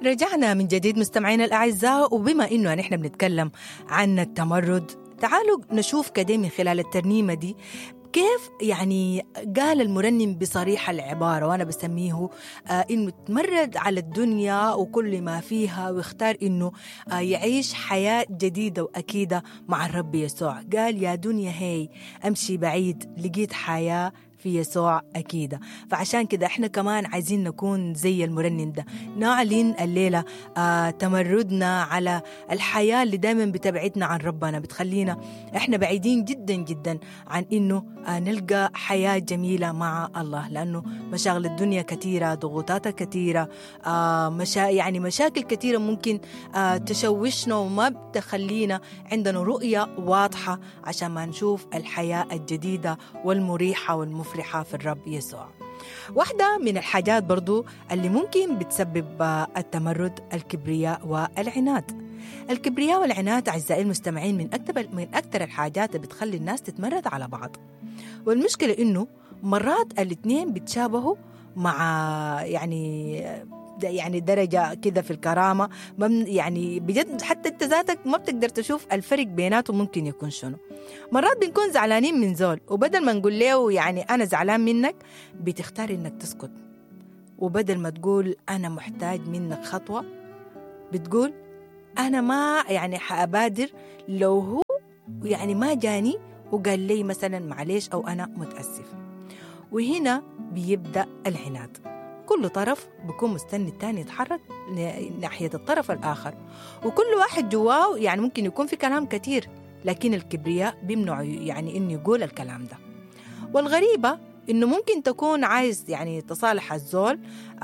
رجعنا من جديد مستمعينا الأعزاء وبما إنه نحن بنتكلم عن التمرد تعالوا نشوف كده من خلال الترنيمة دي كيف يعني قال المرنم بصريح العبارة وأنا بسميه آه إنه تمرد على الدنيا وكل ما فيها ويختار إنه آه يعيش حياة جديدة وأكيدة مع الرب يسوع قال يا دنيا هي أمشي بعيد لقيت حياة في يسوع أكيدة فعشان كده إحنا كمان عايزين نكون زي المرنم ده نعلن الليلة آه تمردنا على الحياة اللي دايما بتبعدنا عن ربنا بتخلينا إحنا بعيدين جدا جدا عن إنه آه نلقى حياة جميلة مع الله لأنه مشاغل الدنيا كثيرة ضغوطاتها كثيرة آه مشا يعني مشاكل كثيرة ممكن آه تشوشنا وما بتخلينا عندنا رؤية واضحة عشان ما نشوف الحياة الجديدة والمريحة والمفرحة في الرب يسوع واحدة من الحاجات برضو اللي ممكن بتسبب التمرد الكبرياء والعناد الكبرياء والعناد أعزائي المستمعين من أكثر من أكثر الحاجات اللي بتخلي الناس تتمرد على بعض والمشكلة إنه مرات الاثنين بيتشابهوا مع يعني يعني درجة كده في الكرامة يعني بجد حتى انت ذاتك ما بتقدر تشوف الفرق بيناتهم ممكن يكون شنو مرات بنكون زعلانين من زول وبدل ما نقول له يعني أنا زعلان منك بتختار إنك تسكت وبدل ما تقول أنا محتاج منك خطوة بتقول أنا ما يعني حأبادر لو هو يعني ما جاني وقال لي مثلا معلش أو أنا متأسف وهنا بيبدأ العناد كل طرف بيكون مستني التاني يتحرك ناحية الطرف الآخر وكل واحد جواه يعني ممكن يكون في كلام كتير لكن الكبرياء بيمنع يعني إنه يقول الكلام ده والغريبة إنه ممكن تكون عايز يعني تصالح الزول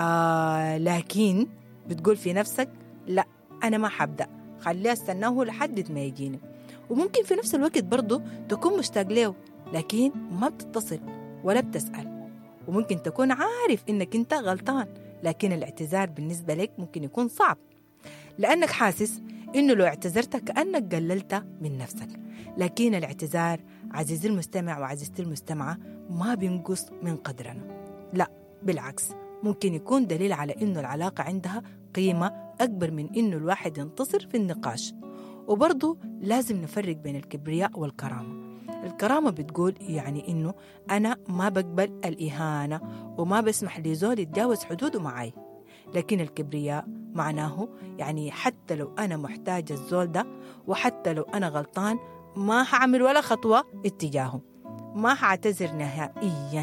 آه لكن بتقول في نفسك لا أنا ما حبدأ خليه استناه لحد ما يجيني وممكن في نفس الوقت برضه تكون مشتاق له لكن ما بتتصل ولا بتسأل وممكن تكون عارف إنك أنت غلطان لكن الاعتذار بالنسبة لك ممكن يكون صعب لأنك حاسس إنه لو اعتذرت كأنك قللت من نفسك لكن الاعتذار عزيزي المستمع وعزيزتي المستمعة ما بينقص من قدرنا لا بالعكس ممكن يكون دليل على إنه العلاقة عندها قيمة أكبر من إنه الواحد ينتصر في النقاش وبرضه لازم نفرق بين الكبرياء والكرامة الكرامة بتقول يعني إنه أنا ما بقبل الإهانة وما بسمح لزول يتجاوز حدوده معي لكن الكبرياء معناه يعني حتى لو أنا محتاج الزول ده وحتى لو أنا غلطان ما هعمل ولا خطوة اتجاهه ما هعتذر نهائيا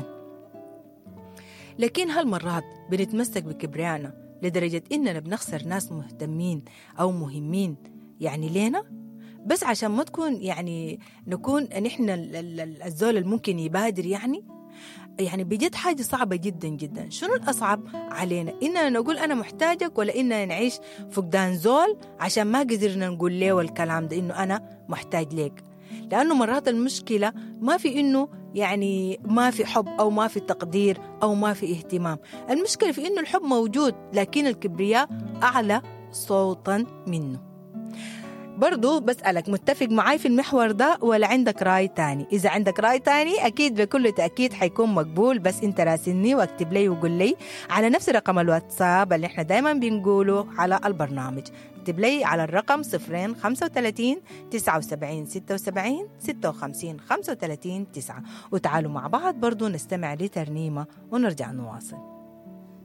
لكن هالمرات بنتمسك بكبريانا لدرجة إننا بنخسر ناس مهتمين أو مهمين يعني لينا بس عشان ما تكون يعني نكون نحن الزول الممكن يبادر يعني يعني بجد حاجة صعبة جدا جدا شنو الأصعب علينا إننا نقول أنا محتاجك ولا إننا نعيش فقدان زول عشان ما قدرنا نقول له الكلام ده إنه أنا محتاج لك لأنه مرات المشكلة ما في إنه يعني ما في حب أو ما في تقدير أو ما في اهتمام المشكلة في إنه الحب موجود لكن الكبرياء أعلى صوتا منه برضو بسألك متفق معاي في المحور ده ولا عندك رأي تاني إذا عندك رأي تاني أكيد بكل تأكيد حيكون مقبول بس أنت راسلني واكتب لي وقول لي على نفس رقم الواتساب اللي احنا دايما بنقوله على البرنامج اكتب لي على الرقم 0 35 79 76 56 35 9 وتعالوا مع بعض برضو نستمع لترنيمة ونرجع نواصل